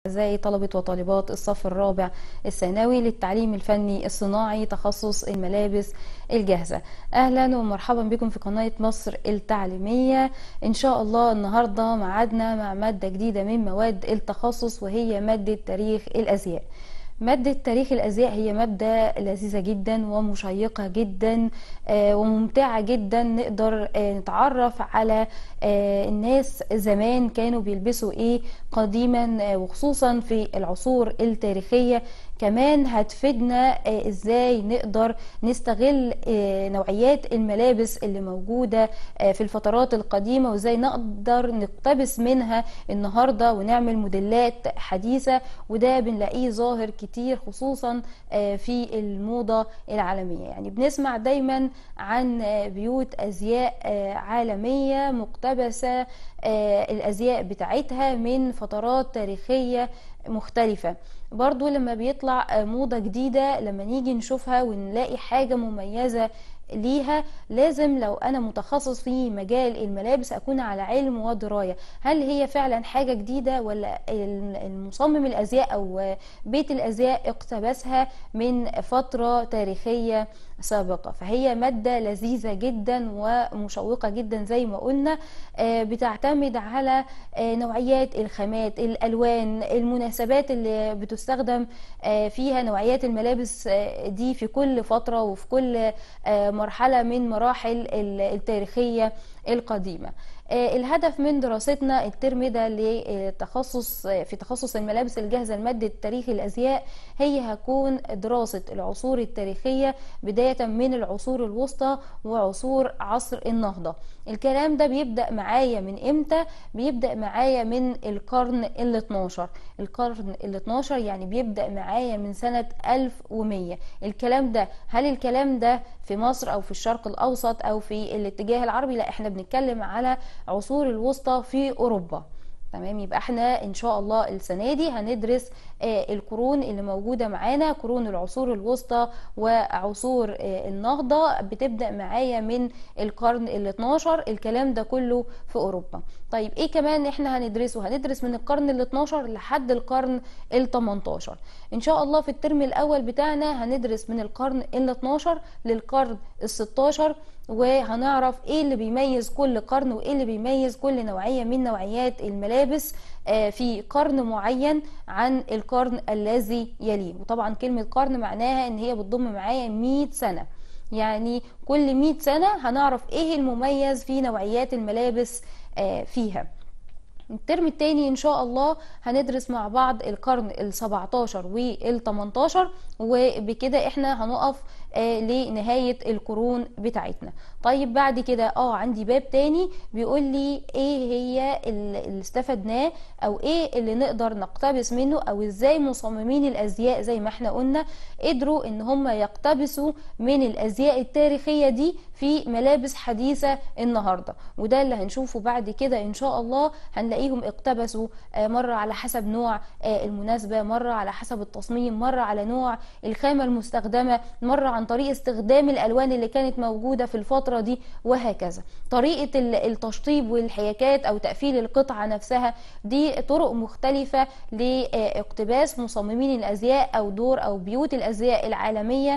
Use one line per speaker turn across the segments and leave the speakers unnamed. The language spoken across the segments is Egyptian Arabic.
أعزائي طلبة وطالبات الصف الرابع الثانوي للتعليم الفني الصناعي تخصص الملابس الجاهزة أهلا ومرحبا بكم في قناة مصر التعليمية إن شاء الله النهاردة معادنا مع مادة جديدة من مواد التخصص وهي مادة تاريخ الأزياء مادة تاريخ الأزياء هي مادة لذيذة جدا ومشيقة جدا آه، وممتعة جدا نقدر آه، نتعرف على آه، الناس زمان كانوا بيلبسوا ايه قديما وخصوصا في العصور التاريخية كمان هتفيدنا ازاي نقدر نستغل نوعيات الملابس اللي موجودة في الفترات القديمة وازاي نقدر نقتبس منها النهاردة ونعمل موديلات حديثة وده بنلاقيه ظاهر كتير خصوصا في الموضة العالمية يعني بنسمع دايما عن بيوت أزياء عالمية مقتبسة الأزياء بتاعتها من فترات تاريخية مختلفة برضو لما بيطلع موضة جديدة لما نيجي نشوفها ونلاقي حاجة مميزة ليها لازم لو انا متخصص في مجال الملابس اكون على علم ودرايه هل هي فعلا حاجه جديده ولا المصمم الازياء او بيت الازياء اقتبسها من فتره تاريخيه سابقه فهي ماده لذيذه جدا ومشوقه جدا زي ما قلنا بتعتمد على نوعيات الخامات الالوان المناسبات اللي بتستخدم فيها نوعيات الملابس دي في كل فتره وفي كل مرحله من مراحل التاريخيه القديمه الهدف من دراستنا الترم ده لتخصص في تخصص الملابس الجاهزه لماده تاريخ الازياء هي هتكون دراسه العصور التاريخيه بدايه من العصور الوسطى وعصور عصر النهضه الكلام ده بيبدا معايا من امتى بيبدا معايا من القرن ال 12 القرن ال 12 يعني بيبدا معايا من سنه 1100 الكلام ده هل الكلام ده في مصر او في الشرق الاوسط او في الاتجاه العربي لا احنا بنتكلم على عصور الوسطى في اوروبا تمام يبقى احنا ان شاء الله السنه دي هندرس آه القرون اللي موجوده معانا قرون العصور الوسطى وعصور آه النهضه بتبدا معايا من القرن ال 12 الكلام ده كله في اوروبا طيب ايه كمان احنا هندرسه هندرس من القرن ال 12 لحد القرن ال 18 ان شاء الله في الترم الاول بتاعنا هندرس من القرن ال 12 للقرن ال 16 وهنعرف ايه اللي بيميز كل قرن وايه اللي بيميز كل نوعيه من نوعيات الملابس في قرن معين عن القرن الذي يليه وطبعا كلمه قرن معناها ان هي بتضم معايا 100 سنه يعني كل 100 سنه هنعرف ايه المميز في نوعيات الملابس فيها الترم التاني ان شاء الله هندرس مع بعض القرن ال 17 وال 18 وبكده احنا هنقف آه لنهاية القرون بتاعتنا طيب بعد كده اه عندي باب تاني بيقول لي ايه هي اللي استفدناه او ايه اللي نقدر نقتبس منه او ازاي مصممين الازياء زي ما احنا قلنا قدروا ان هم يقتبسوا من الازياء التاريخية دي في ملابس حديثة النهاردة وده اللي هنشوفه بعد كده ان شاء الله هنلاقيهم اقتبسوا آه مرة على حسب نوع آه المناسبة مرة على حسب التصميم مرة على نوع الخامة المستخدمة مرة عن طريق استخدام الالوان اللي كانت موجوده في الفتره دي وهكذا طريقه التشطيب والحياكات او تقفيل القطعه نفسها دي طرق مختلفه لاقتباس مصممين الازياء او دور او بيوت الازياء العالميه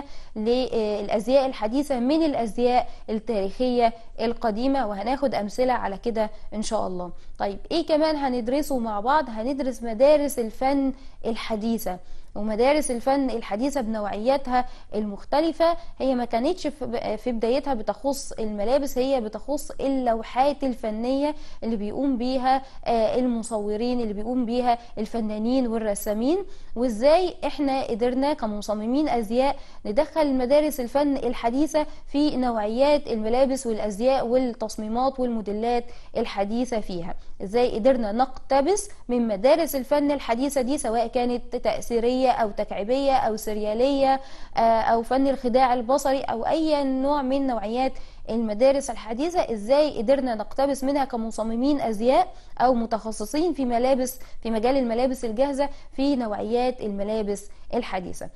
للازياء الحديثه من الازياء التاريخيه القديمه وهناخد امثله على كده ان شاء الله طيب ايه كمان هندرسه مع بعض هندرس مدارس الفن الحديثه ومدارس الفن الحديثة بنوعياتها المختلفة هي ما كانتش في بدايتها بتخص الملابس هي بتخص اللوحات الفنية اللي بيقوم بيها المصورين اللي بيقوم بيها الفنانين والرسامين وازاي احنا قدرنا كمصممين ازياء ندخل مدارس الفن الحديثة في نوعيات الملابس والازياء والتصميمات والموديلات الحديثة فيها ازاي قدرنا نقتبس من مدارس الفن الحديثة دي سواء كانت تأثيرية او تكعيبيه او سرياليه او فن الخداع البصري او اي نوع من نوعيات المدارس الحديثة ازاي قدرنا نقتبس منها كمصممين ازياء او متخصصين في ملابس في مجال الملابس الجاهزة في نوعيات الملابس الحديثة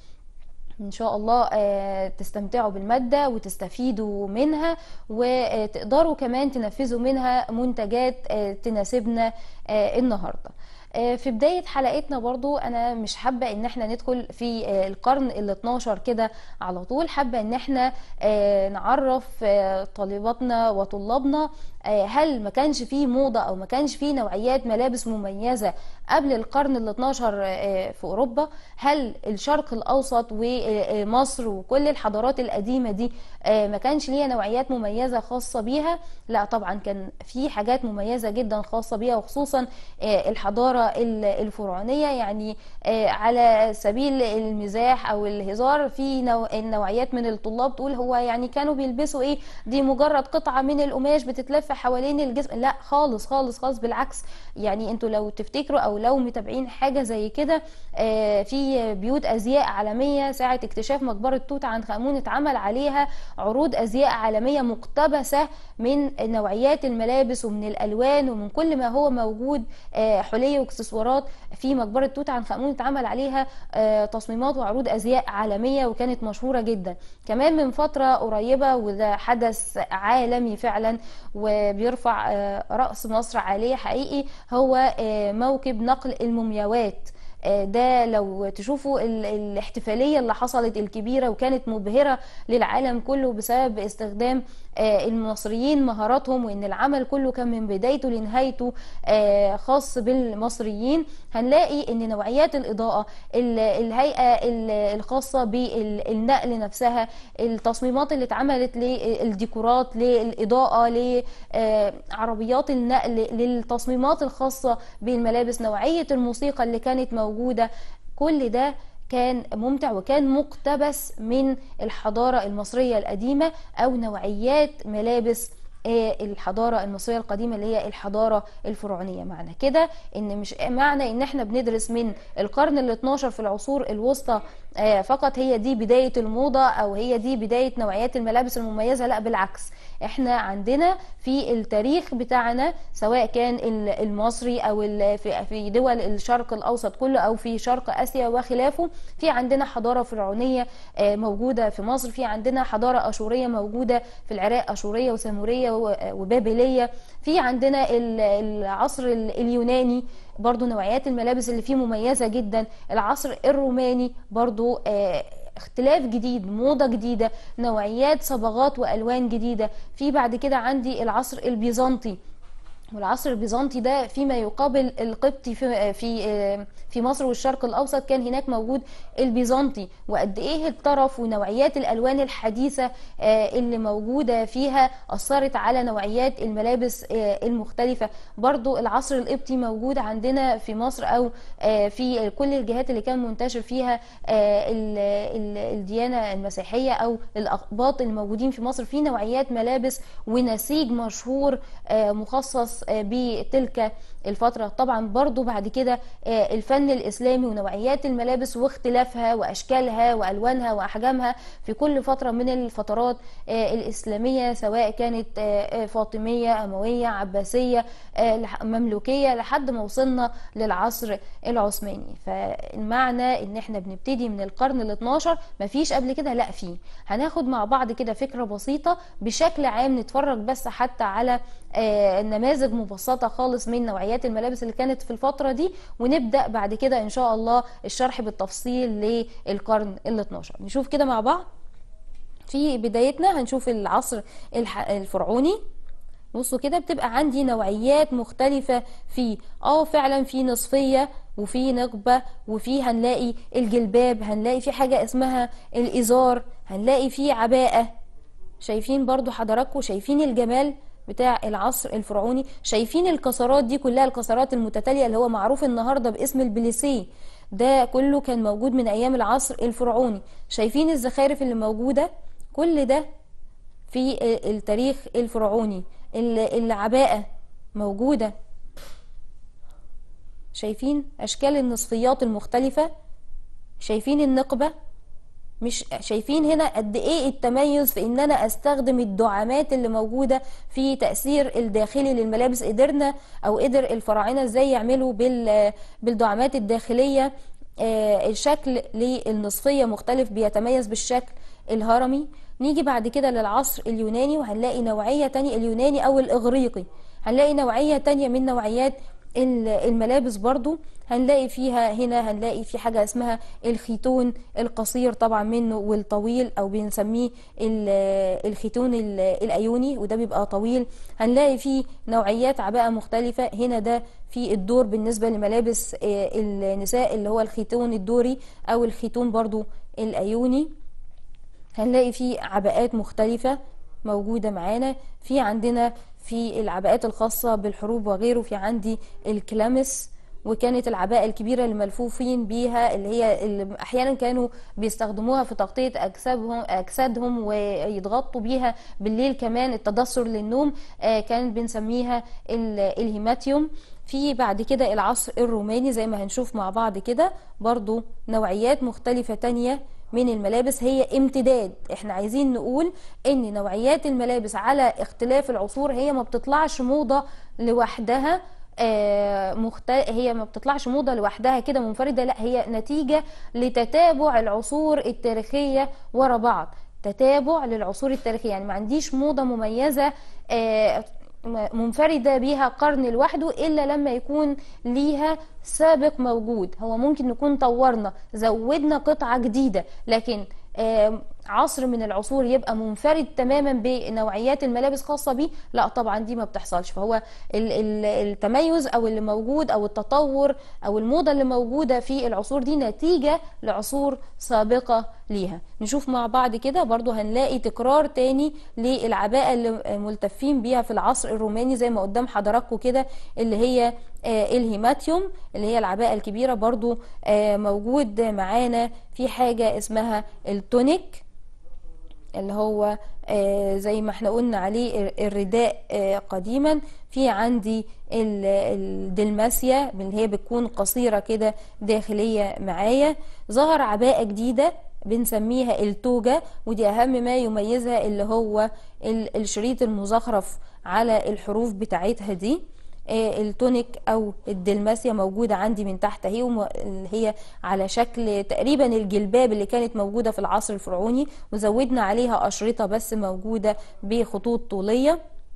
ان شاء الله تستمتعوا بالماده وتستفيدوا منها وتقدروا كمان تنفذوا منها منتجات تناسبنا آه، النهارده آه، في بداية حلقتنا برضو أنا مش حابة إن احنا ندخل في آه، القرن ال 12 كده على طول حابة إن احنا آه، نعرف آه، طالباتنا وطلابنا آه، هل ما كانش فيه موضة أو ما كانش فيه نوعيات ملابس مميزة قبل القرن ال 12 آه، في أوروبا هل الشرق الأوسط ومصر وكل الحضارات القديمة دي آه، ما كانش ليها نوعيات مميزة خاصة بيها لا طبعا كان في حاجات مميزة جدا خاصة بيها وخصوصا آه، الحضارة ال- الفرعونية يعني آه، على سبيل المزاح أو الهزار في نوع النوعيات من الطلاب تقول هو يعني كانوا بيلبسوا إيه دي مجرد قطعة من القماش بتتلف حوالين الجسم لا خالص خالص خالص بالعكس يعني انتوا لو تفتكروا او لو متابعين حاجة زي كده آه، في بيوت ازياء عالمية ساعة اكتشاف مقبرة توت عنخ امون اتعمل عليها عروض ازياء عالمية مقتبسة من نوعيات الملابس ومن الالوان ومن كل ما هو موجود آه، حلي واكسسوارات في مقبرة توت عنخ امون اتعمل عليها آه، تصميمات وعروض ازياء عالمية وكانت مشهورة جدا كمان من فترة قريبة وده حدث عالمي فعلا وبيرفع آه، رأس مصر عالية حقيقي هو آه، موكب نقل المومياوات آه، ده لو تشوفوا ال- الاحتفالية اللي حصلت الكبيرة وكانت مبهرة للعالم كله بسبب استخدام آه، المصريين مهاراتهم وان العمل كله كان من بدايته لنهايته آه، خاص بالمصريين هنلاقي ان نوعيات الاضاءة ال- الهيئة ال- الخاصة بالنقل نفسها التصميمات اللي اتعملت للديكورات للاضاءة لعربيات النقل للتصميمات الخاصة بالملابس نوعية الموسيقى اللي كانت موجودة كل ده كان ممتع وكان مقتبس من الحضارة المصرية القديمة أو نوعيات ملابس آه، الحضارة المصرية القديمة اللي هي الحضارة الفرعونية معنى كده ان مش معنى ان احنا بندرس من القرن ال 12 في العصور الوسطى آه، فقط هي دي بداية الموضة او هي دي بداية نوعيات الملابس المميزة لا بالعكس احنا عندنا في التاريخ بتاعنا سواء كان ال- المصري او ال- في في دول الشرق الاوسط كله او في شرق اسيا وخلافه في عندنا حضارة فرعونية آه، موجودة في مصر في عندنا حضارة اشورية موجودة في العراق اشورية وسامورية و- وبابلية في عندنا ال- العصر ال- اليوناني برضو نوعيات الملابس اللي فيه مميزة جدا العصر الروماني برضو آه، اختلاف جديد موضة جديدة نوعيات صبغات وألوان جديدة في بعد كده عندي العصر البيزنطي والعصر البيزنطي ده فيما يقابل القبطي في في في مصر والشرق الاوسط كان هناك موجود البيزنطي وقد ايه الطرف ونوعيات الالوان الحديثه آه، اللي موجوده فيها اثرت على نوعيات الملابس آه، المختلفه برضو العصر القبطي موجود عندنا في مصر او آه، في كل الجهات اللي كان منتشر فيها آه، ال- ال- الديانه المسيحيه او الاقباط الموجودين في مصر في نوعيات ملابس ونسيج مشهور آه، مخصص آه، بتلك الفترة طبعا برضو بعد كده آه، الفن الإسلامي ونوعيات الملابس واختلافها وأشكالها وألوانها وأحجامها في كل فترة من الفترات آه، الإسلامية سواء كانت آه، آه، فاطمية أموية عباسية آه، لح- مملوكية لحد ما وصلنا للعصر العثماني فالمعنى ان احنا بنبتدي من القرن ال 12 مفيش قبل كده لا فيه هناخد مع بعض كده فكرة بسيطة بشكل عام نتفرج بس حتى على آه، نماذج مبسطة خالص من نوعيات الملابس اللي كانت في الفترة دي ونبدأ بعد كده إن شاء الله الشرح بالتفصيل للقرن ال 12 نشوف كده مع بعض في بدايتنا هنشوف العصر الح- الفرعوني بصوا كده بتبقى عندي نوعيات مختلفة في اه فعلا في نصفية وفي نقبة وفي هنلاقي الجلباب هنلاقي في حاجة اسمها الإزار هنلاقي في عباءة شايفين برضو حضراتكم شايفين الجمال بتاع العصر الفرعوني شايفين الكسرات دي كلها الكسرات المتتالية اللي هو معروف النهاردة باسم البليسيه ده كله كان موجود من أيام العصر الفرعوني شايفين الزخارف اللي موجودة كل ده في التاريخ الفرعوني ال- العباءة موجودة شايفين أشكال النصفيات المختلفة شايفين النقبة مش شايفين هنا قد ايه التميز في ان انا استخدم الدعامات اللي موجوده في تاثير الداخلي للملابس قدرنا او قدر الفراعنه ازاي يعملوا بال بالدعامات الداخليه آه، الشكل للنصفيه مختلف بيتميز بالشكل الهرمي نيجي بعد كده للعصر اليوناني وهنلاقي نوعيه تانية اليوناني او الاغريقي هنلاقي نوعيه تانية من نوعيات الملابس برضو هنلاقي فيها هنا هنلاقي في حاجة اسمها الخيتون القصير طبعا منه والطويل او بنسميه الخيتون الايوني وده بيبقى طويل هنلاقي فيه نوعيات عباءة مختلفة هنا ده في الدور بالنسبة لملابس النساء اللي هو الخيتون الدوري او الخيتون برضو الايوني هنلاقي فيه عباءات مختلفة موجودة معانا في عندنا في العباءات الخاصة بالحروب وغيره في عندي الكلامس وكانت العباءة الكبيرة اللي ملفوفين بيها اللي هي اللي احيانا كانوا بيستخدموها في تغطية اجسادهم اجسادهم ويضغطوا بيها بالليل كمان التدثر للنوم كانت بنسميها الهيماتيوم في بعد كده العصر الروماني زي ما هنشوف مع بعض كده برضو نوعيات مختلفة تانية من الملابس هي امتداد احنا عايزين نقول ان نوعيات الملابس على اختلاف العصور هي ما بتطلعش موضة لوحدها آه مخت... هي ما بتطلعش موضة لوحدها كده منفردة لا هي نتيجة لتتابع العصور التاريخية ورا بعض تتابع للعصور التاريخية يعني ما عنديش موضة مميزة آه منفردة بيها قرن لوحده إلا لما يكون ليها سابق موجود هو ممكن نكون طورنا زودنا قطعة جديدة لكن عصر من العصور يبقى منفرد تماما بنوعيات الملابس خاصة بيه لا طبعا دي ما بتحصلش فهو التميز او اللي موجود او التطور او الموضة اللي موجودة في العصور دي نتيجة لعصور سابقة ليها نشوف مع بعض كده برضو هنلاقي تكرار تاني للعباءة اللي ملتفين بيها في العصر الروماني زي ما قدام حضراتكم كده اللي هي الهيماتيوم اللي هي العباءة الكبيرة برضو موجود معانا في حاجة اسمها التونيك اللي هو زي ما احنا قلنا عليه الرداء قديما في عندي الدلماسيا اللي هي بتكون قصيرة كده داخلية معايا ظهر عباءة جديدة بنسميها التوجة ودي أهم ما يميزها اللي هو الشريط المزخرف على الحروف بتاعتها دي التونيك او الدلماسيا موجوده عندي من تحت اهي اللي هي على شكل تقريبا الجلباب اللي كانت موجوده في العصر الفرعوني وزودنا عليها اشرطه بس موجوده بخطوط طوليه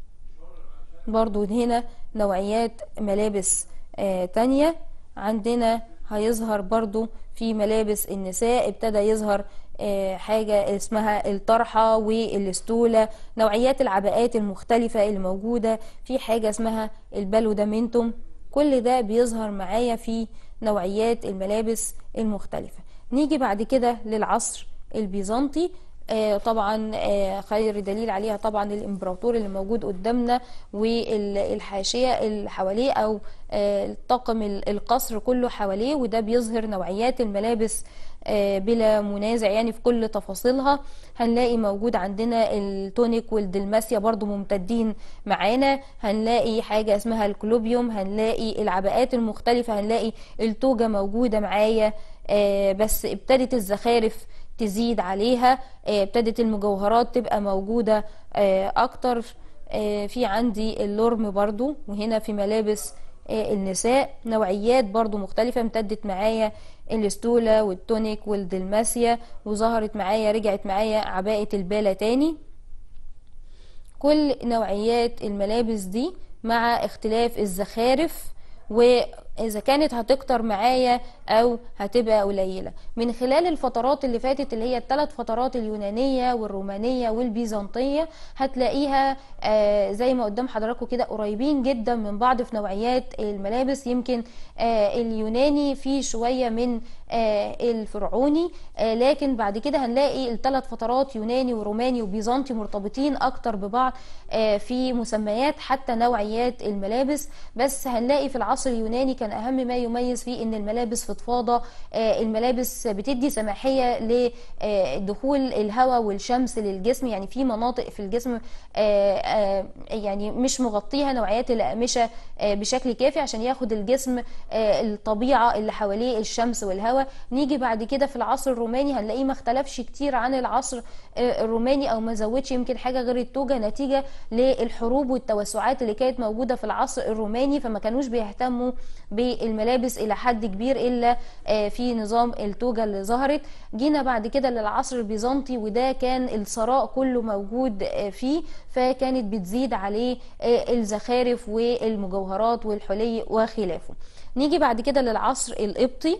برضو هنا نوعيات ملابس آه تانية عندنا هيظهر برضو في ملابس النساء ابتدى يظهر حاجة اسمها الطرحة والاستولة نوعيات العباءات المختلفة اللي موجودة في حاجة اسمها البالودامنتوم كل ده بيظهر معايا في نوعيات الملابس المختلفة نيجي بعد كده للعصر البيزنطي آه طبعا آه خير دليل عليها طبعا الامبراطور اللي موجود قدامنا والحاشيه اللي حواليه او آه الطاقم القصر كله حواليه وده بيظهر نوعيات الملابس بلا منازع يعني في كل تفاصيلها هنلاقي موجود عندنا التونيك والدلماسيا برضو ممتدين معانا هنلاقي حاجة اسمها الكلوبيوم هنلاقي العباءات المختلفة هنلاقي التوجة موجودة معايا بس ابتدت الزخارف تزيد عليها ابتدت المجوهرات تبقى موجودة اكتر في عندي اللورم برضو وهنا في ملابس النساء نوعيات برضو مختلفة امتدت معايا الاستولة والتونيك والدلماسيا وظهرت معايا رجعت معايا عباءة البالة تاني كل نوعيات الملابس دي مع اختلاف الزخارف واذا كانت هتكتر معايا او هتبقى قليله من خلال الفترات اللي فاتت اللي هي الثلاث فترات اليونانيه والرومانيه والبيزنطيه هتلاقيها آه زي ما قدام حضراتكم كده قريبين جدا من بعض في نوعيات الملابس يمكن آه اليوناني فيه شويه من آه الفرعوني لكن بعد كده هنلاقي الثلاث فترات يوناني وروماني وبيزنطي مرتبطين اكتر ببعض في مسميات حتى نوعيات الملابس بس هنلاقي في العصر اليوناني كان اهم ما يميز فيه ان الملابس فضفاضه الملابس بتدي سماحيه لدخول الهواء والشمس للجسم يعني في مناطق في الجسم يعني مش مغطيها نوعيات الاقمشه بشكل كافي عشان ياخد الجسم الطبيعه اللي حواليه الشمس والهواء نيجي بعد كده في العصر الروماني هنلاقيه ما اختلفش كتير عن العصر الروماني او ما زودش يمكن حاجه غير التوجه نتيجه للحروب والتوسعات اللي كانت موجوده في العصر الروماني فما كانوش بيهتموا بالملابس الى حد كبير الا في نظام التوجه اللي ظهرت جينا بعد كده للعصر البيزنطي وده كان الثراء كله موجود فيه فكانت بتزيد عليه الزخارف والمجوهرات والحلي وخلافه نيجي بعد كده للعصر القبطي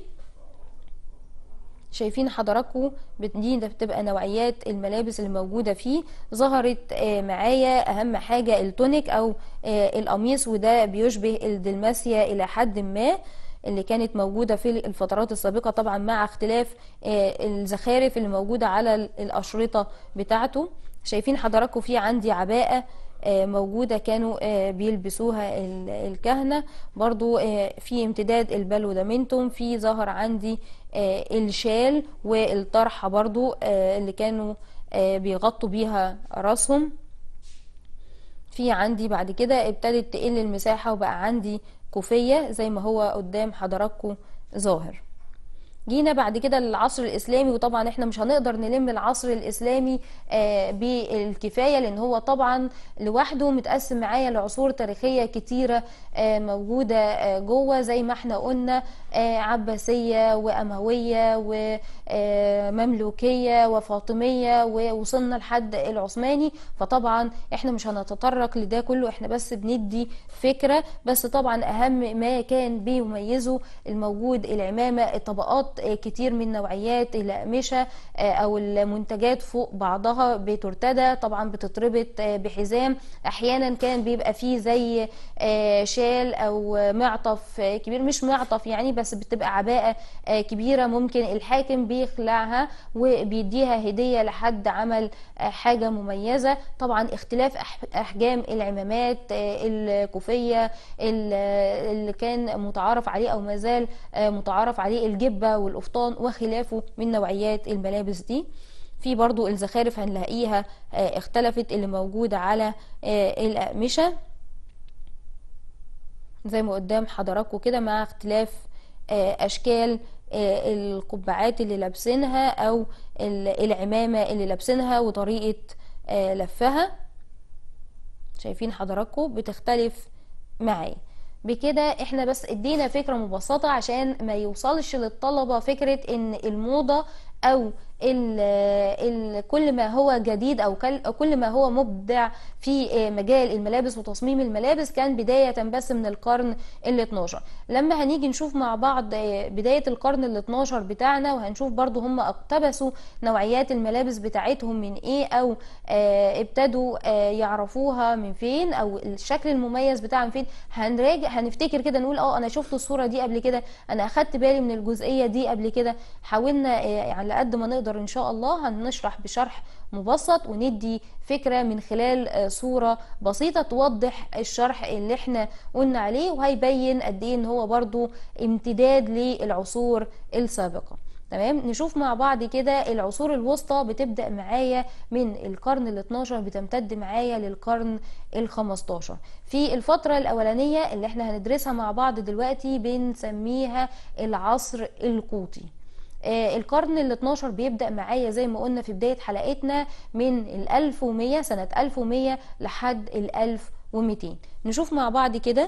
شايفين حضراتكم دي بتبقى نوعيات الملابس اللي موجوده فيه ظهرت معايا اهم حاجه التونيك او القميص وده بيشبه الدلماسيا الى حد ما اللي كانت موجودة في الفترات السابقة طبعا مع اختلاف الزخارف اللي موجودة على الأشرطة بتاعته شايفين حضراتكم في عندي عباءة موجودة كانوا بيلبسوها الكهنة برضو في امتداد البلو دامنتم في ظهر عندي الشال والطرحة برضو اللي كانوا بيغطوا بيها راسهم في عندي بعد كده ابتدت تقل المساحة وبقى عندي كوفية زي ما هو قدام حضراتكم ظاهر جينا بعد كده للعصر الاسلامي وطبعا احنا مش هنقدر نلم العصر الاسلامي بالكفايه لان هو طبعا لوحده متقسم معايا لعصور تاريخيه كتيره موجوده جوه زي ما احنا قلنا عباسيه وامويه ومملوكيه وفاطميه ووصلنا لحد العثماني فطبعا احنا مش هنتطرق لده كله احنا بس بندي فكره بس طبعا اهم ما كان بيميزه الموجود العمامه الطبقات كتير من نوعيات الأقمشة أو المنتجات فوق بعضها بترتدى طبعا بتتربط بحزام أحيانا كان بيبقى فيه زي شال أو معطف كبير مش معطف يعني بس بتبقى عباءة كبيرة ممكن الحاكم بيخلعها وبيديها هدية لحد عمل حاجة مميزة طبعا اختلاف أحجام العمامات الكوفية اللي كان متعارف عليه أو مازال متعارف عليه الجبة والقفطان وخلافه من نوعيات الملابس دي في برضو الزخارف هنلاقيها اختلفت اللي موجودة على الأقمشة زي ما قدام حضراتكم كده مع اختلاف أشكال القبعات اللي لابسينها أو العمامة اللي لابسينها وطريقة لفها شايفين حضراتكم بتختلف معايا بكده احنا بس ادينا فكرة مبسطة عشان ما يوصلش للطلبة فكرة ان الموضة او ال ال كل ما هو جديد او كل ما هو مبدع في مجال الملابس وتصميم الملابس كان بداية بس من القرن ال 12 لما هنيجي نشوف مع بعض بداية القرن ال 12 بتاعنا وهنشوف برضو هم اقتبسوا نوعيات الملابس بتاعتهم من ايه او ابتدوا يعرفوها من فين او الشكل المميز بتاعها من فين هنراجع هنفتكر كده نقول اه انا شفت الصورة دي قبل كده انا اخدت بالي من الجزئية دي قبل كده حاولنا على قد ما نقدر ان شاء الله هنشرح بشرح مبسط وندي فكرة من خلال صورة بسيطة توضح الشرح اللي احنا قلنا عليه وهيبين قد ايه ان هو برضو امتداد للعصور السابقة تمام نشوف مع بعض كده العصور الوسطى بتبدا معايا من القرن ال 12 بتمتد معايا للقرن ال 15 في الفتره الاولانيه اللي احنا هندرسها مع بعض دلوقتي بنسميها العصر القوطي القرن ال 12 بيبدأ معايا زي ما قلنا في بداية حلقتنا من ال 1100 سنة 1100 لحد ال 1200 نشوف مع بعض كده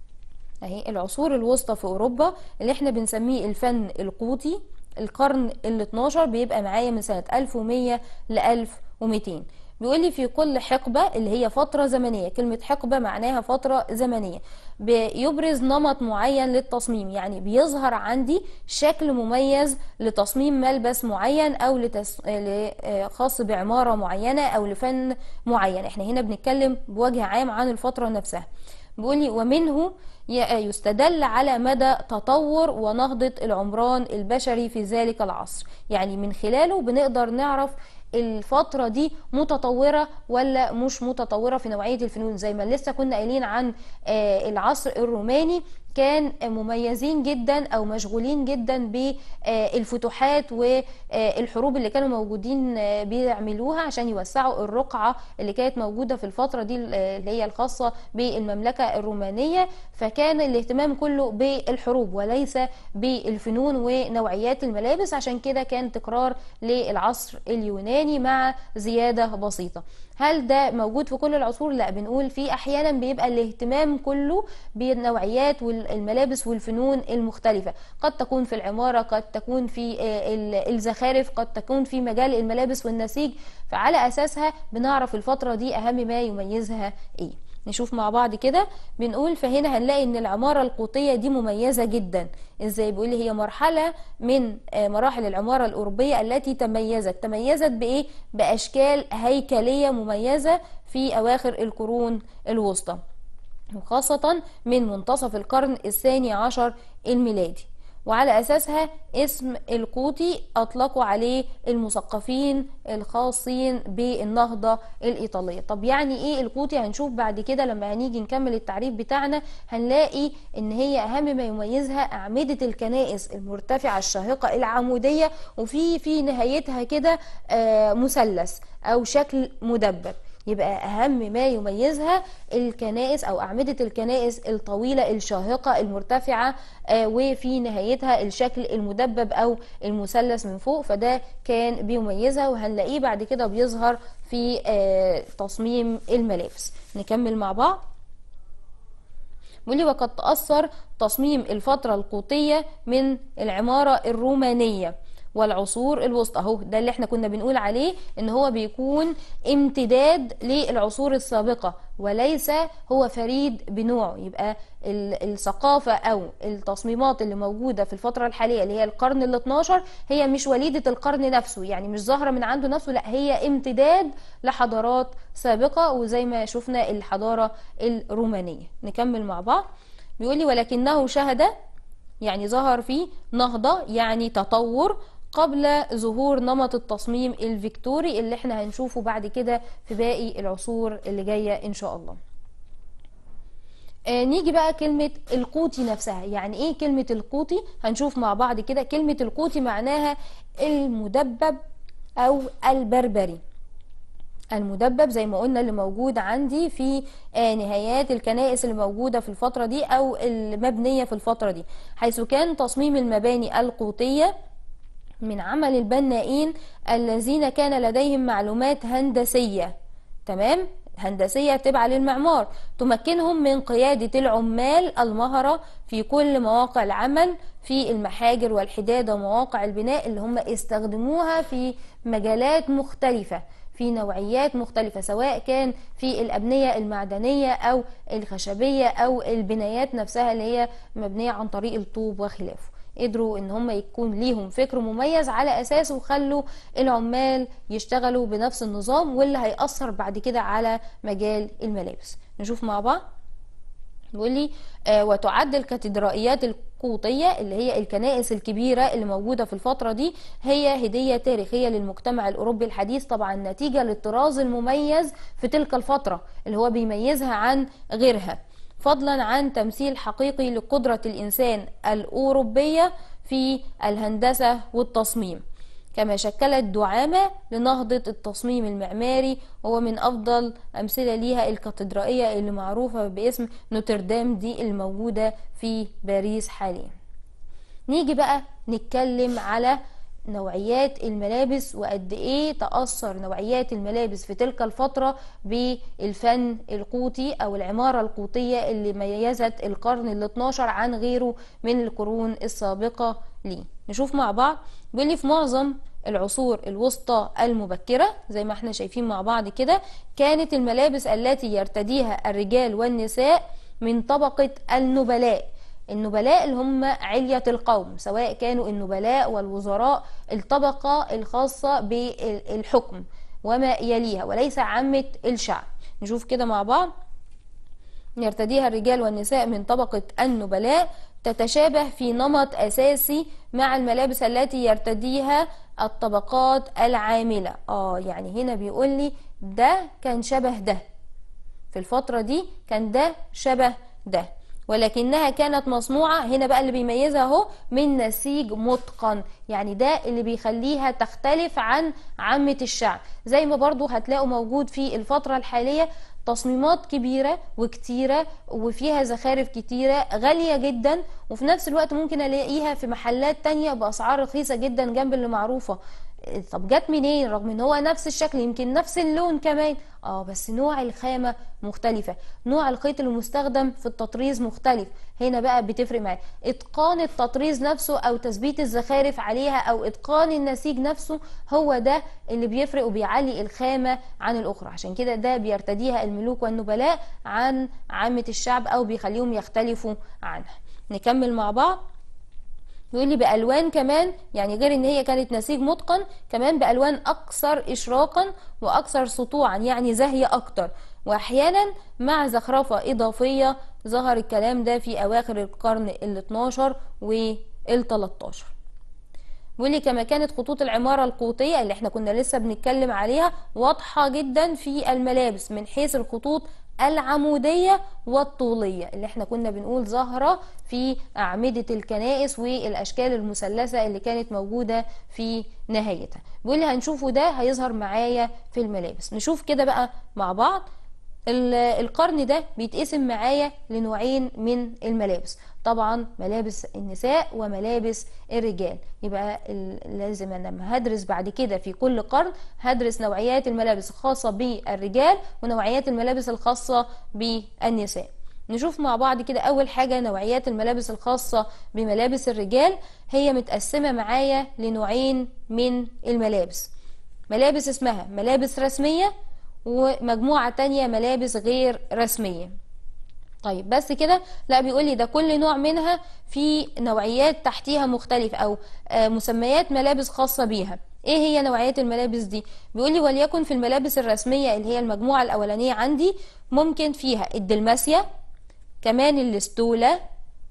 اهي العصور الوسطى في اوروبا اللي احنا بنسميه الفن القوطي القرن ال 12 بيبقى معايا من سنة 1100 ل 1200 بيقول لي في كل حقبة اللي هي فترة زمنية كلمة حقبة معناها فترة زمنية بيبرز نمط معين للتصميم يعني بيظهر عندي شكل مميز لتصميم ملبس معين او لتس... خاص بعمارة معينة او لفن معين احنا هنا بنتكلم بوجه عام عن الفترة نفسها بيقول لي ومنه يستدل على مدى تطور ونهضة العمران البشري في ذلك العصر يعني من خلاله بنقدر نعرف الفترة دي متطورة ولا مش متطورة في نوعية الفنون زي ما لسه كنا قايلين عن العصر الروماني كان مميزين جدا او مشغولين جدا بالفتوحات والحروب اللي كانوا موجودين بيعملوها عشان يوسعوا الرقعة اللي كانت موجودة في الفترة دي اللي هي الخاصة بالمملكة الرومانية فكان الاهتمام كله بالحروب وليس بالفنون ونوعيات الملابس عشان كده كان تكرار للعصر اليوناني مع زيادة بسيطة هل ده موجود في كل العصور لا بنقول في احيانا بيبقى الاهتمام كله بالنوعيات الملابس والفنون المختلفة قد تكون في العمارة قد تكون في الزخارف قد تكون في مجال الملابس والنسيج فعلى أساسها بنعرف الفترة دي أهم ما يميزها إيه نشوف مع بعض كده بنقول فهنا هنلاقي ان العمارة القوطية دي مميزة جدا ازاي بيقول هي مرحلة من مراحل العمارة الأوروبية التي تميزت تميزت بإيه بأشكال هيكلية مميزة في أواخر القرون الوسطى وخاصة من منتصف القرن الثاني عشر الميلادي وعلى أساسها اسم القوطي أطلقوا عليه المثقفين الخاصين بالنهضة الإيطالية طب يعني إيه القوطي هنشوف بعد كده لما هنيجي نكمل التعريف بتاعنا هنلاقي إن هي أهم ما يميزها أعمدة الكنائس المرتفعة الشاهقة العمودية وفي في نهايتها كده مثلث أو شكل مدبب يبقى أهم ما يميزها الكنائس أو أعمدة الكنائس الطويلة الشاهقة المرتفعة وفي نهايتها الشكل المدبب أو المثلث من فوق فده كان بيميزها وهنلاقيه بعد كده بيظهر في تصميم الملابس نكمل مع بعض بيقول وقد تأثر تصميم الفترة القوطية من العمارة الرومانية والعصور الوسطى اهو ده اللي احنا كنا بنقول عليه ان هو بيكون امتداد للعصور السابقة وليس هو فريد بنوعه يبقى الثقافة او التصميمات اللي موجودة في الفترة الحالية اللي هي القرن ال 12 هي مش وليدة القرن نفسه يعني مش ظاهرة من عنده نفسه لا هي امتداد لحضارات سابقة وزي ما شفنا الحضارة الرومانية نكمل مع بعض بيقول لي ولكنه شهد يعني ظهر فيه نهضة يعني تطور قبل ظهور نمط التصميم الفيكتوري اللي احنا هنشوفه بعد كده في باقي العصور اللي جاية ان شاء الله آه نيجي بقى كلمة القوطي نفسها يعني ايه كلمة القوطي هنشوف مع بعض كده كلمة القوطي معناها المدبب او البربري المدبب زي ما قلنا اللي موجود عندي في نهايات الكنائس اللي موجودة في الفترة دي أو المبنية في الفترة دي حيث كان تصميم المباني القوطية من عمل البنائين الذين كان لديهم معلومات هندسية تمام هندسية تبع للمعمار تمكنهم من قيادة العمال المهرة في كل مواقع العمل في المحاجر والحداد ومواقع البناء اللي هم استخدموها في مجالات مختلفة في نوعيات مختلفة سواء كان في الأبنية المعدنية أو الخشبية أو البنايات نفسها اللي هي مبنية عن طريق الطوب وخلافه قدروا ان هم يكون ليهم فكر مميز على اساسه خلوا العمال يشتغلوا بنفس النظام واللي هيأثر بعد كده على مجال الملابس نشوف مع بعض بيقول لي آه وتعد الكاتدرائيات القوطية اللي هي الكنائس الكبيرة اللي موجودة في الفترة دي هي هدية تاريخية للمجتمع الأوروبي الحديث طبعا نتيجة للطراز المميز في تلك الفترة اللي هو بيميزها عن غيرها فضلا عن تمثيل حقيقي لقدرة الإنسان الأوروبية في الهندسة والتصميم كما شكلت دعامة لنهضة التصميم المعماري وهو من أفضل أمثلة ليها الكاتدرائية اللي معروفة باسم نوتردام دي الموجودة في باريس حاليا نيجي بقى نتكلم على نوعيات الملابس وقد ايه تأثر نوعيات الملابس في تلك الفترة بالفن القوطي او العمارة القوطية اللي ميزت القرن ال 12 عن غيره من القرون السابقة ليه نشوف مع بعض بيقول في معظم العصور الوسطى المبكرة زي ما احنا شايفين مع بعض كده كانت الملابس التي يرتديها الرجال والنساء من طبقة النبلاء النبلاء اللي هم علية القوم سواء كانوا النبلاء والوزراء الطبقة الخاصة بالحكم وما يليها وليس عامة الشعب نشوف كده مع بعض يرتديها الرجال والنساء من طبقة النبلاء تتشابه في نمط أساسي مع الملابس التي يرتديها الطبقات العاملة اه يعني هنا بيقول لي ده كان شبه ده في الفترة دي كان ده شبه ده ولكنها كانت مصنوعة هنا بقى اللي بيميزها اهو من نسيج متقن يعني ده اللي بيخليها تختلف عن عامة الشعب زي ما برضو هتلاقوا موجود في الفترة الحالية تصميمات كبيرة وكتيرة وفيها زخارف كتيرة غالية جدا وفي نفس الوقت ممكن الاقيها في محلات تانية بأسعار رخيصة جدا جنب اللي معروفة طب جت منين رغم ان هو نفس الشكل يمكن نفس اللون كمان اه بس نوع الخامة مختلفة نوع الخيط المستخدم في التطريز مختلف هنا بقى بتفرق معايا اتقان التطريز نفسه او تثبيت الزخارف عليها او اتقان النسيج نفسه هو ده اللي بيفرق وبيعلي الخامة عن الاخرى عشان كده ده بيرتديها الملوك والنبلاء عن عامة الشعب او بيخليهم يختلفوا عنها نكمل مع بعض بيقول لي بالوان كمان يعني غير ان هي كانت نسيج متقن كمان بالوان اكثر اشراقا واكثر سطوعا يعني زاهيه اكتر واحيانا مع زخرفه اضافيه ظهر الكلام ده في اواخر القرن ال 12 وال 13 بيقول لي كما كانت خطوط العماره القوطيه اللي احنا كنا لسه بنتكلم عليها واضحه جدا في الملابس من حيث الخطوط العمودية والطولية اللي احنا كنا بنقول ظاهرة في أعمدة الكنائس والأشكال المثلثة اللي كانت موجودة في نهايتها بيقول لي هنشوفه ده هيظهر معايا في الملابس نشوف كده بقى مع بعض القرن ده بيتقسم معايا لنوعين من الملابس طبعا ملابس النساء وملابس الرجال يبقى لازم انا لما هدرس بعد كده في كل قرن هدرس نوعيات الملابس الخاصة بالرجال ونوعيات الملابس الخاصة بالنساء نشوف مع بعض كده اول حاجة نوعيات الملابس الخاصة بملابس الرجال هي متقسمة معايا لنوعين من الملابس ملابس اسمها ملابس رسمية ومجموعة تانية ملابس غير رسمية طيب بس كده لا بيقول لي ده كل نوع منها في نوعيات تحتيها مختلفة او مسميات ملابس خاصة بيها ايه هي نوعيات الملابس دي بيقول لي وليكن في الملابس الرسمية اللي هي المجموعة الاولانية عندي ممكن فيها الدلماسيا كمان الاستولة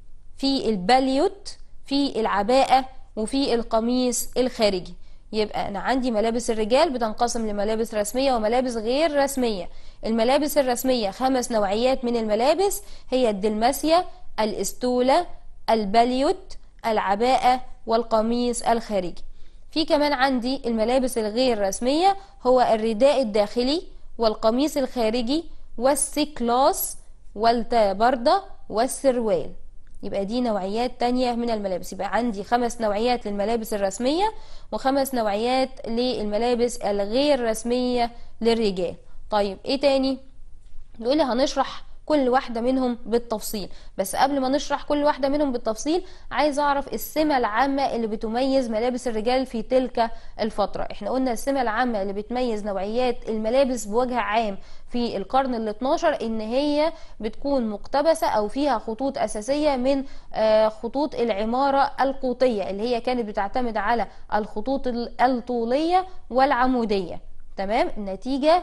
في الباليوت في العباءة وفي القميص الخارجي يبقى انا عندي ملابس الرجال بتنقسم لملابس رسميه وملابس غير رسميه الملابس الرسميه خمس نوعيات من الملابس هي الدلماسيا الاستوله الباليوت العباءه والقميص الخارجي في كمان عندي الملابس الغير رسميه هو الرداء الداخلي والقميص الخارجي والسيكلاس والتابردة والسروال يبقى دي نوعيات تانية من الملابس يبقى عندي خمس نوعيات للملابس الرسمية وخمس نوعيات للملابس الغير رسمية للرجال طيب ايه تاني نقول هنشرح كل واحدة منهم بالتفصيل بس قبل ما نشرح كل واحدة منهم بالتفصيل عايز اعرف السمة العامة اللي بتميز ملابس الرجال في تلك الفترة احنا قلنا السمة العامة اللي بتميز نوعيات الملابس بوجه عام في القرن ال 12 ان هي بتكون مقتبسة او فيها خطوط اساسية من خطوط العمارة القوطية اللي هي كانت بتعتمد على الخطوط الطولية والعمودية تمام نتيجة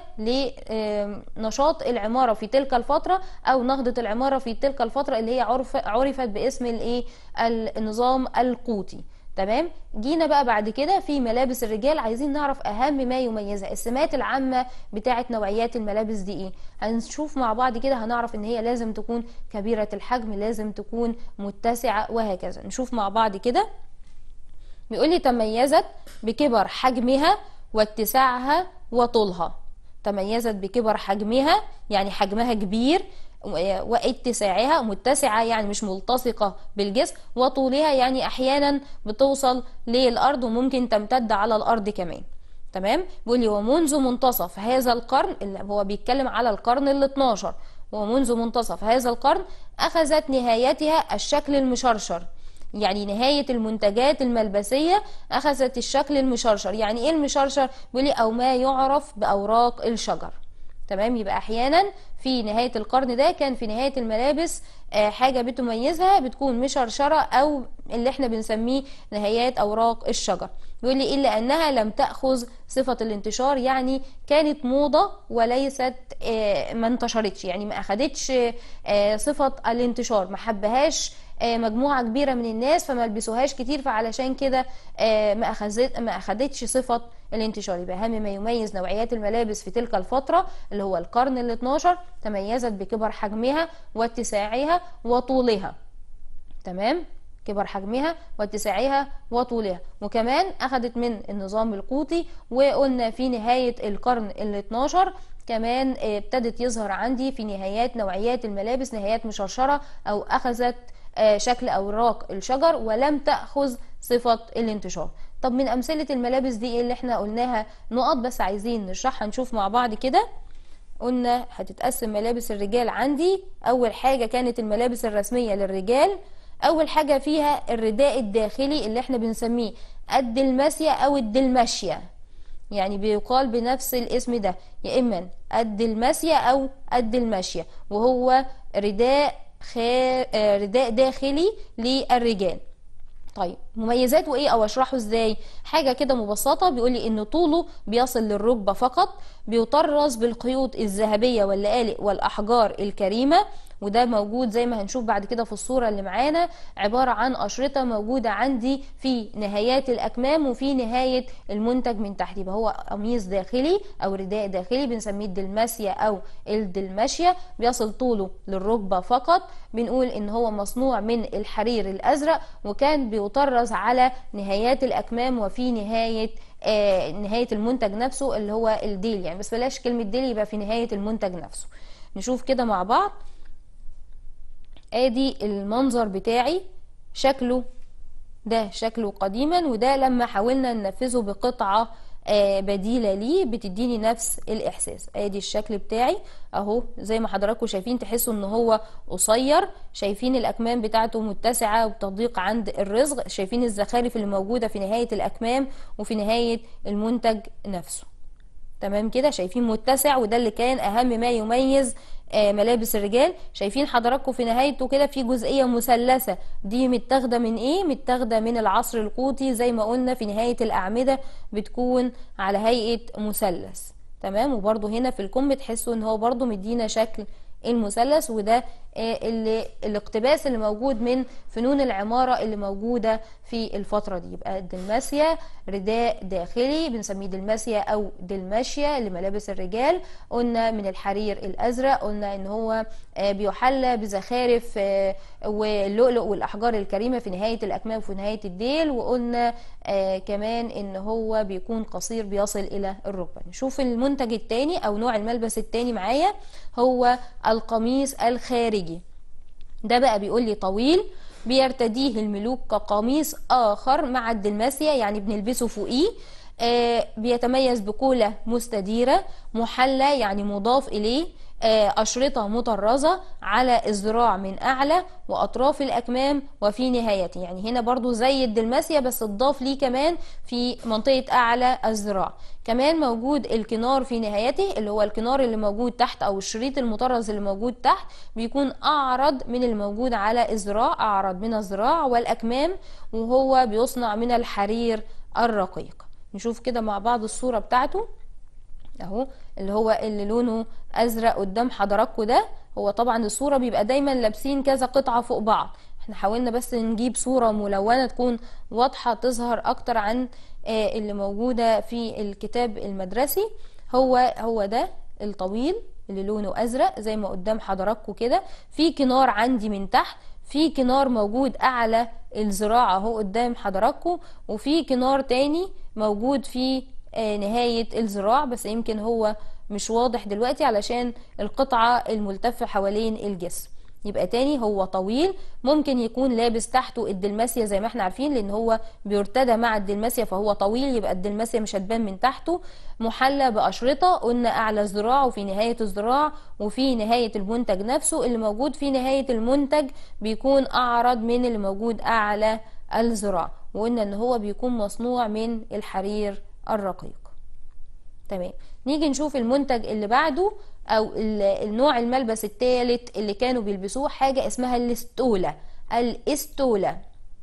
لنشاط العمارة في تلك الفترة أو نهضة العمارة في تلك الفترة اللي هي عرف عرفت باسم الايه النظام القوطي تمام جينا بقى بعد كده في ملابس الرجال عايزين نعرف اهم ما يميزها السمات العامه بتاعه نوعيات الملابس دي ايه هنشوف مع بعض كده هنعرف ان هي لازم تكون كبيره الحجم لازم تكون متسعه وهكذا نشوف مع بعض كده بيقول لي تميزت بكبر حجمها واتساعها وطولها تميزت بكبر حجمها يعني حجمها كبير واتساعها متسعة يعني مش ملتصقة بالجسم وطولها يعني احيانا بتوصل للارض وممكن تمتد على الارض كمان تمام بيقول لي ومنذ منتصف هذا القرن اللي هو بيتكلم على القرن ال 12 ومنذ منتصف هذا القرن اخذت نهايتها الشكل المشرشر يعني نهاية المنتجات الملبسية أخذت الشكل المشرشر يعني إيه المشرشر؟ بيقولي أو ما يعرف بأوراق الشجر تمام يبقى أحيانا في نهاية القرن ده كان في نهاية الملابس حاجة بتميزها بتكون مشرشرة أو اللي احنا بنسميه نهايات أوراق الشجر بيقول لي إلا أنها لم تأخذ صفة الانتشار يعني كانت موضة وليست ما انتشرتش يعني ما أخدتش صفة الانتشار ما حبهاش مجموعة كبيرة من الناس فما لبسوهاش كتير فعلشان كده ما أخذت ما أخدتش صفة الانتشار يبقى أهم ما يميز نوعيات الملابس في تلك الفترة اللي هو القرن ال 12 تميزت بكبر حجمها واتساعها وطولها تمام كبر حجمها واتساعها وطولها وكمان أخذت من النظام القوطي وقلنا في نهاية القرن ال 12 كمان ابتدت يظهر عندي في نهايات نوعيات الملابس نهايات مشرشرة أو أخذت شكل أوراق الشجر ولم تأخذ صفة الانتشار طب من امثله الملابس دي ايه اللي احنا قلناها نقط بس عايزين نشرحها نشوف مع بعض كده قلنا هتتقسم ملابس الرجال عندي اول حاجه كانت الملابس الرسميه للرجال اول حاجه فيها الرداء الداخلي اللي احنا بنسميه الدلماسيا او الدلماشيا يعني بيقال بنفس الاسم ده يا اما الدلماسيا او الدلماشيا وهو رداء خا... آه، رداء داخلي للرجال طيب مميزاته ايه او اشرحه ازاي حاجه كده مبسطه بيقول لي ان طوله بيصل للركبه فقط بيطرز بالخيوط الذهبيه واللآلئ والاحجار الكريمه وده موجود زي ما هنشوف بعد كده في الصورة اللي معانا عبارة عن أشرطة موجودة عندي في نهايات الأكمام وفي نهاية المنتج من تحت يبقى هو قميص داخلي أو رداء داخلي بنسميه الدلماسيا أو الدلماشيا بيصل طوله للركبة فقط بنقول إن هو مصنوع من الحرير الأزرق وكان بيطرز على نهايات الأكمام وفي نهاية آه نهاية المنتج نفسه اللي هو الديل يعني بس بلاش كلمة ديل يبقى في نهاية المنتج نفسه نشوف كده مع بعض ادي المنظر بتاعي شكله ده شكله قديما وده لما حاولنا ننفذه بقطعة آه، بديلة ليه بتديني نفس الإحساس ادي الشكل بتاعي اهو زي ما حضراتكم شايفين تحسوا ان هو قصير شايفين الأكمام بتاعته متسعة وبتضيق عند الرزق شايفين الزخارف اللي موجودة في نهاية الأكمام وفي نهاية المنتج نفسه تمام كده شايفين متسع وده اللي كان أهم ما يميز آه، ملابس الرجال شايفين حضراتكم في نهايته كده في جزئية مثلثة دي متاخدة من ايه متاخدة من العصر القوطي زي ما قلنا في نهاية الأعمدة بتكون على هيئة مثلث تمام وبرده هنا في الكم تحسوا ان هو برده مدينا شكل المثلث وده آه، اللي الاقتباس اللي موجود من فنون العمارة اللي موجودة في الفترة دي يبقى الدلماسيا رداء داخلي بنسميه دلماسيا أو دلماشيا لملابس الرجال قلنا من الحرير الأزرق قلنا إن هو آه، بيحلى بزخارف آه، واللؤلؤ والأحجار الكريمة في نهاية الأكمام وفي نهاية الديل وقلنا كمان إن هو بيكون قصير بيصل إلى الركبة نشوف المنتج التاني أو نوع الملبس التاني معايا هو القميص الخارجي ده بقى بيقول لي طويل بيرتديه الملوك كقميص آخر مع الدلماسيا يعني بنلبسه فوقيه آه بيتميز بكولة مستديرة محلى يعني مضاف إليه آه، أشرطة مطرزة على الذراع من أعلى وأطراف الأكمام وفي نهايته يعني هنا برضو زي الدلماسيا بس اتضاف ليه كمان في منطقة أعلى الذراع كمان موجود الكنار في نهايته اللي هو الكنار اللي موجود تحت أو الشريط المطرز اللي موجود تحت بيكون أعرض من الموجود على الذراع أعرض من الذراع والأكمام وهو بيصنع من الحرير الرقيق نشوف كده مع بعض الصورة بتاعته اهو اللي هو اللي لونه ازرق قدام حضراتكم ده هو طبعا الصوره بيبقى دايما لابسين كذا قطعه فوق بعض احنا حاولنا بس نجيب صوره ملونه تكون واضحه تظهر اكتر عن آه، اللي موجوده في الكتاب المدرسي هو هو ده الطويل اللي لونه ازرق زي ما قدام حضراتكم كده في كنار عندي من تحت في كنار موجود اعلى الذراع اهو قدام حضراتكم وفي كنار تاني موجود في آه، نهاية الذراع بس يمكن هو مش واضح دلوقتي علشان القطعة الملتفة حوالين الجسم يبقى تاني هو طويل ممكن يكون لابس تحته الدلماسيا زي ما احنا عارفين لان هو بيرتدى مع الدلماسيا فهو طويل يبقى الدلماسيا مش هتبان من تحته محلى بأشرطة قلنا أعلى الذراع وفي نهاية الذراع وفي نهاية المنتج نفسه اللي موجود في نهاية المنتج بيكون أعرض من اللي موجود أعلى الذراع وقلنا ان هو بيكون مصنوع من الحرير الرقيق تمام نيجي نشوف المنتج اللي بعده او النوع الملبس الثالث اللي كانوا بيلبسوه حاجه اسمها الاستوله الاستوله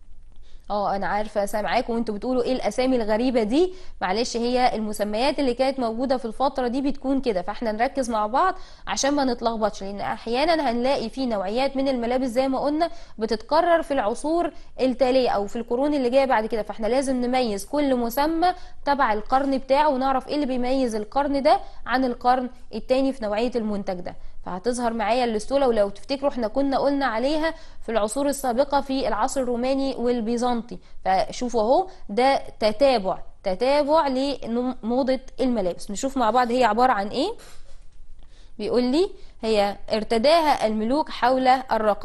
اه انا عارفه سامعاكم وانتوا بتقولوا ايه الاسامي الغريبه دي معلش هي المسميات اللي كانت موجوده في الفتره دي بتكون كده فاحنا نركز مع بعض عشان ما نتلخبطش لان احيانا هنلاقي في نوعيات من الملابس زي ما قلنا بتتكرر في العصور التاليه او في القرون اللي جايه بعد كده فاحنا لازم نميز كل مسمى تبع القرن بتاعه ونعرف ايه اللي بيميز القرن ده عن القرن التاني في نوعيه المنتج ده فهتظهر معايا الاستوله ولو تفتكروا احنا كنا قلنا عليها في العصور السابقه في العصر الروماني والبيزنطي فشوفوا اهو ده تتابع تتابع لموضه الملابس نشوف مع بعض هي عباره عن ايه بيقول لي هي ارتداها الملوك حول الرقبه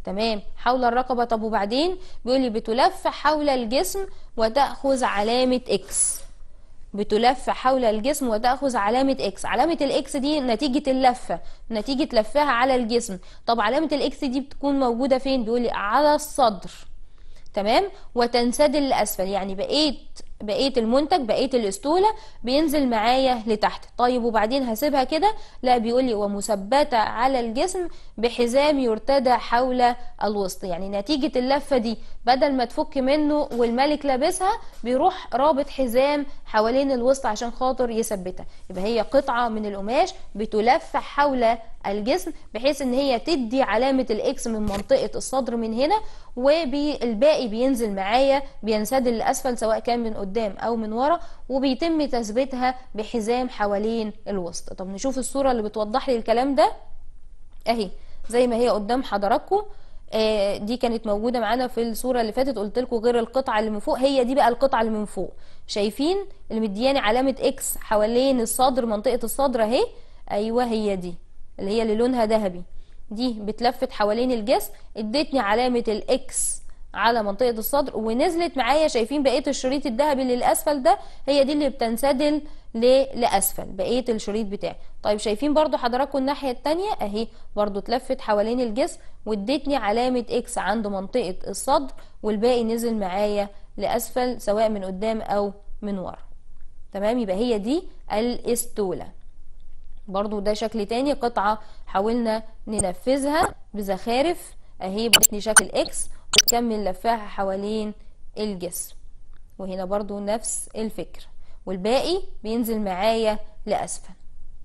تمام حول الرقبة طب وبعدين بيقول لي بتلف حول الجسم وتأخذ علامة اكس بتلف حول الجسم وتأخذ علامة اكس علامة الاكس دي نتيجة اللفة نتيجة لفها على الجسم طب علامة الاكس دي بتكون موجودة فين بيقول لي على الصدر تمام وتنسدل لأسفل يعني بقيت بقيه المنتج بقيه الاسطوله بينزل معايا لتحت طيب وبعدين هسيبها كده لا بيقول لي ومثبته على الجسم بحزام يرتدى حول الوسط يعني نتيجه اللفه دي بدل ما تفك منه والملك لابسها بيروح رابط حزام حوالين الوسط عشان خاطر يثبتها يبقى هي قطعه من القماش بتلف حول الجسم بحيث ان هي تدي علامه الاكس من منطقه الصدر من هنا والباقي بينزل معايا بينسدل لاسفل سواء كان من قدام او من ورا وبيتم تثبيتها بحزام حوالين الوسط طب نشوف الصوره اللي بتوضح لي الكلام ده اهي زي ما هي قدام حضراتكم آه دي كانت موجوده معانا في الصوره اللي فاتت قلت لكم غير القطعه اللي من فوق هي دي بقى القطعه اللي من فوق شايفين اللي مدياني علامه اكس حوالين الصدر منطقه الصدر اهي ايوه هي دي اللي هي اللي لونها ذهبي دي بتلفت حوالين الجسم ادتني علامه الاكس على منطقة الصدر ونزلت معايا شايفين بقية الشريط الذهبي اللي للأسفل ده هي دي اللي بتنسدل لأسفل بقية الشريط بتاعي طيب شايفين برضو حضراتكم الناحية التانية اهي برضو اتلفت حوالين الجسم وادتني علامة اكس عند منطقة الصدر والباقي نزل معايا لأسفل سواء من قدام أو من ورا تمام يبقى هي دي الاستولة برضو ده شكل تاني قطعة حاولنا ننفذها بزخارف اهي بتني شكل اكس وتكمل لفاها حوالين الجسم وهنا برضو نفس الفكرة والباقي بينزل معايا لأسفل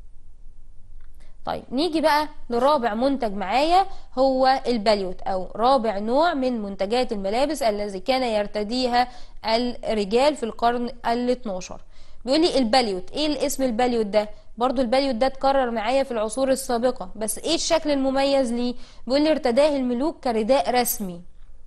طيب نيجي بقى لرابع منتج معايا هو البليوت او رابع نوع من منتجات الملابس الذي كان يرتديها الرجال في القرن ال 12 بيقول لي البليوت ايه الاسم البليوت ده برضو البليوت ده اتكرر معايا في العصور السابقة بس ايه الشكل المميز ليه بيقول لي ارتداه الملوك كرداء رسمي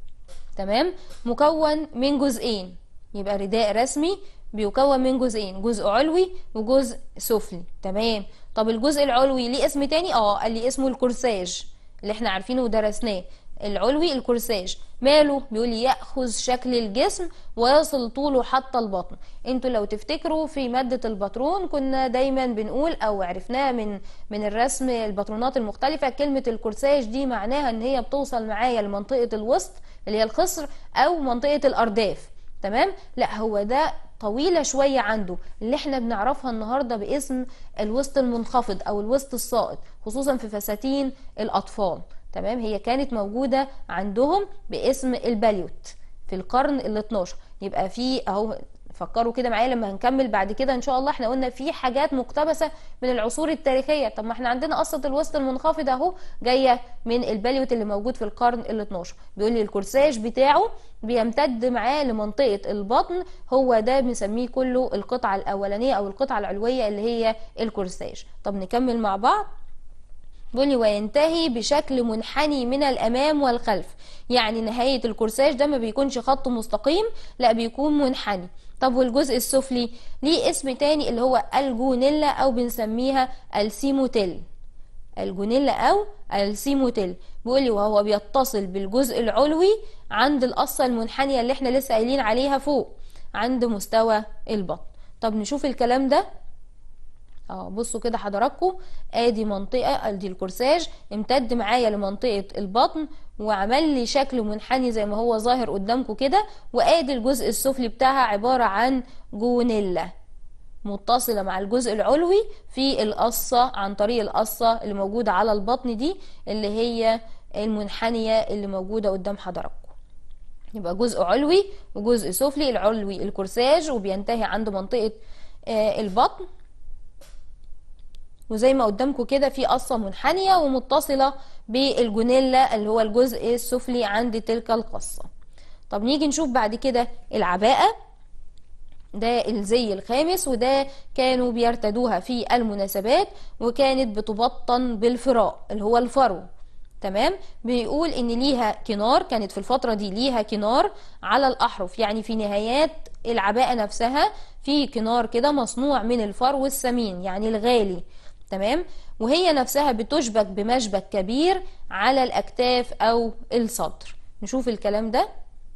تمام مكون من جزئين يبقى رداء رسمي بيكون من جزئين جزء علوي وجزء سفلي تمام طب الجزء العلوي ليه اسم تاني اه قال لي اسمه الكورساج اللي احنا عارفينه ودرسناه العلوي الكورساج ماله بيقول ياخذ شكل الجسم ويصل طوله حتى البطن انتوا لو تفتكروا في ماده الباترون كنا دايما بنقول او عرفناها من من الرسم الباترونات المختلفه كلمه الكورساج دي معناها ان هي بتوصل معايا لمنطقه الوسط اللي هي الخصر او منطقه الارداف تمام لا هو ده طويلة شوية عنده اللي احنا بنعرفها النهاردة باسم الوسط المنخفض او الوسط الساقط خصوصا في فساتين الاطفال تمام هي كانت موجودة عندهم باسم الباليوت في القرن ال 12 يبقى في اهو فكروا كده معايا لما هنكمل بعد كده ان شاء الله احنا قلنا في حاجات مقتبسه من العصور التاريخيه طب ما احنا عندنا قصه الوسط المنخفض اهو جايه من الباليوت اللي موجود في القرن ال 12 بيقول لي الكورساج بتاعه بيمتد معاه لمنطقه البطن هو ده بنسميه كله القطعه الاولانيه او القطعه العلويه اللي هي الكورساج طب نكمل مع بعض بيقول لي وينتهي بشكل منحني من الامام والخلف يعني نهايه الكورساج ده ما بيكونش خط مستقيم لا بيكون منحني طب والجزء السفلي ليه اسم تاني اللي هو الجونيلا او بنسميها السيموتيل الجونيلا او السيموتيل بيقول لي وهو بيتصل بالجزء العلوي عند القصه المنحنيه اللي احنا لسه قايلين عليها فوق عند مستوى البطن طب نشوف الكلام ده اه بصوا كده حضراتكم ادي منطقه ادي الكورساج امتد معايا لمنطقه البطن وعمل لي شكل منحني زي ما هو ظاهر قدامكم كده وادي الجزء السفلي بتاعها عباره عن جونيلا متصلة مع الجزء العلوي في القصة عن طريق القصة اللي موجودة على البطن دي اللي هي المنحنية اللي موجودة قدام حضراتكم يبقى جزء علوي وجزء سفلي العلوي الكورساج وبينتهي عند منطقة البطن وزي ما قدامكم كده في قصة منحنية ومتصلة بالجونيلا اللي هو الجزء السفلي عند تلك القصة طب نيجي نشوف بعد كده العباءة ده الزي الخامس وده كانوا بيرتدوها في المناسبات وكانت بتبطن بالفراء اللي هو الفرو تمام بيقول ان ليها كنار كانت في الفترة دي ليها كنار على الاحرف يعني في نهايات العباءة نفسها في كنار كده مصنوع من الفرو الثمين يعني الغالي تمام وهي نفسها بتشبك بمشبك كبير على الأكتاف أو الصدر نشوف الكلام ده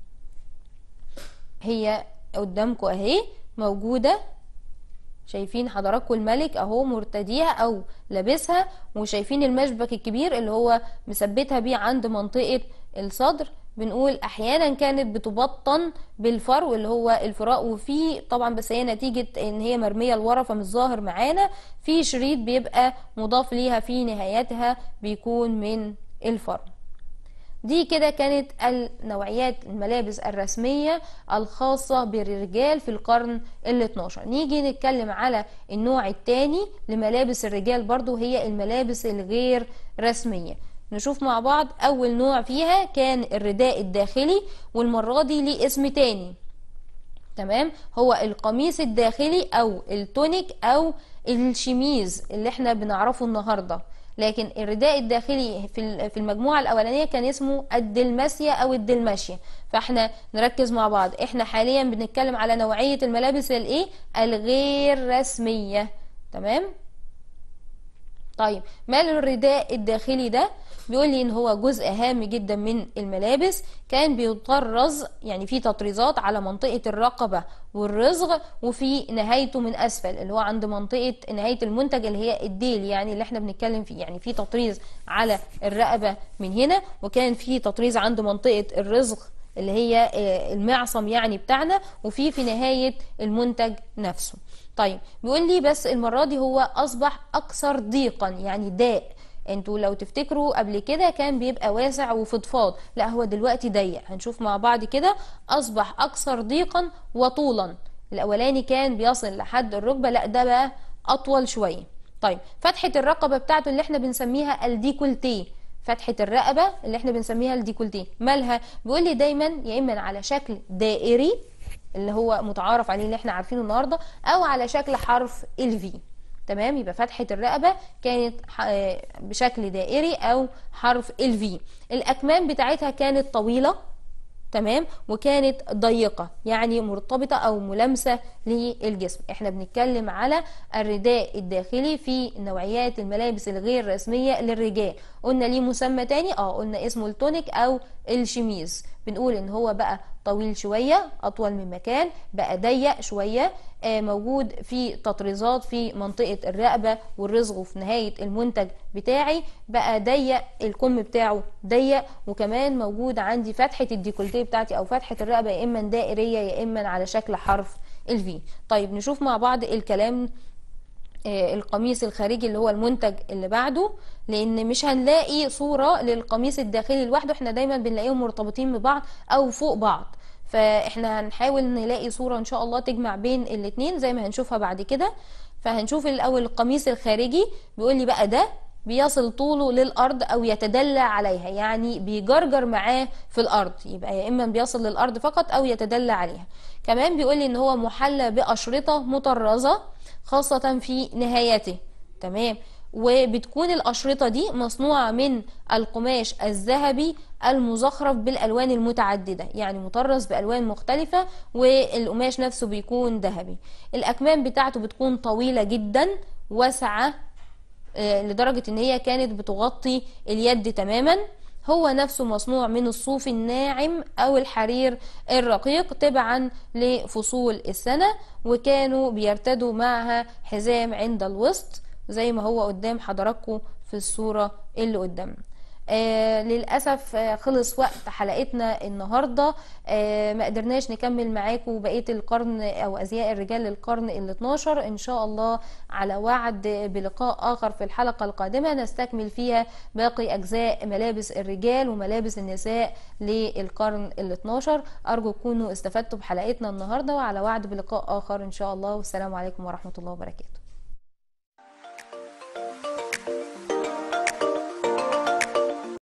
هي قدامكم اهي موجودة شايفين حضراتكم الملك اهو مرتديها او لابسها وشايفين المشبك الكبير اللي هو مثبتها بيه عند منطقة الصدر بنقول احيانا كانت بتبطن بالفرو اللي هو الفراء وفي طبعا بس هي نتيجة ان هي مرمية لورا فمش ظاهر معانا في شريط بيبقى مضاف ليها في نهايتها بيكون من الفرو دي كده كانت النوعيات الملابس الرسمية الخاصة بالرجال في القرن ال 12 نيجي نتكلم على النوع الثاني لملابس الرجال برضو هي الملابس الغير رسمية نشوف مع بعض أول نوع فيها كان الرداء الداخلي والمرة دي ليه اسم تاني تمام هو القميص الداخلي أو التونيك أو الشميز اللي احنا بنعرفه النهارده لكن الرداء الداخلي في في المجموعه الاولانيه كان اسمه الدلماسيا او الدلماشيا فاحنا نركز مع بعض احنا حاليا بنتكلم على نوعيه الملابس الايه الغير رسميه تمام طيب مال الرداء الداخلي ده بيقول لي ان هو جزء هام جدا من الملابس كان بيطرز يعني في تطريزات على منطقة الرقبة والرزغ وفي نهايته من اسفل اللي هو عند منطقة نهاية المنتج اللي هي الديل يعني اللي احنا بنتكلم فيه يعني في تطريز على الرقبة من هنا وكان في تطريز عند منطقة الرزغ اللي هي المعصم يعني بتاعنا وفي في نهاية المنتج نفسه طيب بيقول لي بس المرة دي هو أصبح أكثر ضيقا يعني ضاق انتوا لو تفتكروا قبل كده كان بيبقى واسع وفضفاض لا هو دلوقتي ضيق هنشوف مع بعض كده أصبح أكثر ضيقا وطولا الأولاني كان بيصل لحد الركبة لا ده بقى أطول شوية طيب فتحة الرقبة بتاعته اللي احنا بنسميها الديكولتيه فتحة الرقبة اللي احنا بنسميها الديكولتيه مالها بيقول لي دايما يا اما على شكل دائري اللي هو متعارف عليه اللي احنا عارفينه النهارده او على شكل حرف الفي تمام يبقى فتحة الرقبة كانت بشكل دائري او حرف الفي الاكمام بتاعتها كانت طويلة تمام وكانت ضيقة يعني مرتبطة أو ملامسة للجسم احنا بنتكلم على الرداء الداخلي في نوعيات الملابس الغير رسمية للرجال قلنا ليه مسمى تاني اه قلنا اسمه التونيك أو الشميز بنقول ان هو بقى طويل شوية أطول من مكان بقى ضيق شوية آه موجود في تطريزات في منطقة الرقبة والرزغ في نهاية المنتج بتاعي بقى ضيق الكم بتاعه ضيق وكمان موجود عندي فتحة الديكولتيه بتاعتي أو فتحة الرقبة يا إما دائرية يا إما على شكل حرف الفي طيب نشوف مع بعض الكلام القميص الخارجي اللي هو المنتج اللي بعده لان مش هنلاقي صورة للقميص الداخلي لوحده احنا دايما بنلاقيهم مرتبطين ببعض او فوق بعض فاحنا هنحاول نلاقي صورة ان شاء الله تجمع بين الاتنين زي ما هنشوفها بعد كده فهنشوف الاول القميص الخارجي بيقول لي بقى ده بيصل طوله للارض او يتدلى عليها يعني بيجرجر معاه في الارض يبقى يا اما بيصل للارض فقط او يتدلى عليها كمان بيقول لي ان هو محلى باشرطه مطرزه خاصه في نهايته تمام وبتكون الأشرطة دي مصنوعة من القماش الذهبي المزخرف بالألوان المتعددة يعني مطرز بألوان مختلفة والقماش نفسه بيكون ذهبي الأكمام بتاعته بتكون طويلة جدا واسعة لدرجة ان هي كانت بتغطي اليد تماما هو نفسه مصنوع من الصوف الناعم او الحرير الرقيق تبعا لفصول السنة وكانوا بيرتدوا معها حزام عند الوسط زي ما هو قدام حضراتكم في الصورة اللي قدامنا آه للأسف آه خلص وقت حلقتنا النهاردة آه ما قدرناش نكمل معاكم بقية القرن أو أزياء الرجال للقرن ال 12 إن شاء الله على وعد بلقاء آخر في الحلقة القادمة نستكمل فيها باقي أجزاء ملابس الرجال وملابس النساء للقرن ال 12 أرجو تكونوا استفدتوا بحلقتنا النهاردة وعلى وعد بلقاء آخر إن شاء الله والسلام عليكم ورحمة الله وبركاته